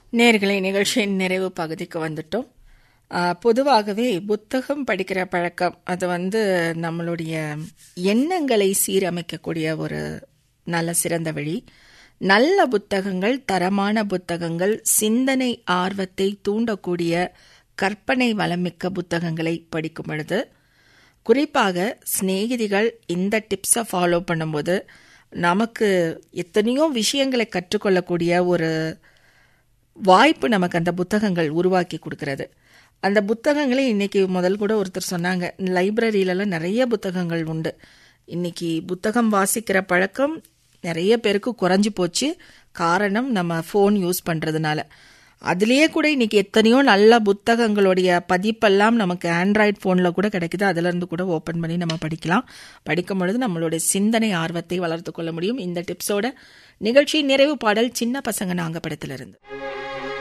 நேர்களை நிகழ்ச்சியின் நிறைவு பகுதிக்கு வந்துட்டோம் ஆ, பொதுவாகவே புத்தகம் படிக்கிற பழக்கம் அது வந்து நம்மளுடைய எண்ணங்களை சீரமைக்கக்கூடிய ஒரு நல்ல சிறந்த வழி நல்ல புத்தகங்கள் தரமான புத்தகங்கள் சிந்தனை ஆர்வத்தை தூண்டக்கூடிய கற்பனை வளமிக்க புத்தகங்களை படிக்கும் பொழுது குறிப்பாக சிநேகிதிகள் இந்த டிப்ஸை ஃபாலோ பண்ணும்போது நமக்கு எத்தனையோ விஷயங்களை கற்றுக்கொள்ளக்கூடிய ஒரு வாய்ப்பு நமக்கு அந்த புத்தகங்கள் உருவாக்கி கொடுக்கறது அந்த புத்தகங்களே இன்னைக்கு முதல் கூட ஒருத்தர் சொன்னாங்க லைப்ரரியிலலாம் நிறைய புத்தகங்கள் உண்டு இன்னைக்கு புத்தகம் வாசிக்கிற பழக்கம் நிறைய பேருக்கு குறைஞ்சி போச்சு காரணம் நம்ம ஃபோன் யூஸ் பண்ணுறதுனால அதுலேயே கூட இன்னைக்கு எத்தனையோ நல்ல புத்தகங்களுடைய பதிப்பெல்லாம் நமக்கு ஆண்ட்ராய்ட் ஃபோனில் கூட கிடைக்குது அதிலிருந்து கூட ஓப்பன் பண்ணி நம்ம படிக்கலாம் படிக்கும் பொழுது நம்மளுடைய சிந்தனை ஆர்வத்தை வளர்த்து கொள்ள முடியும் இந்த டிப்ஸோட நிகழ்ச்சி நிறைவு பாடல் சின்ன பசங்க நாங்க படத்திலிருந்து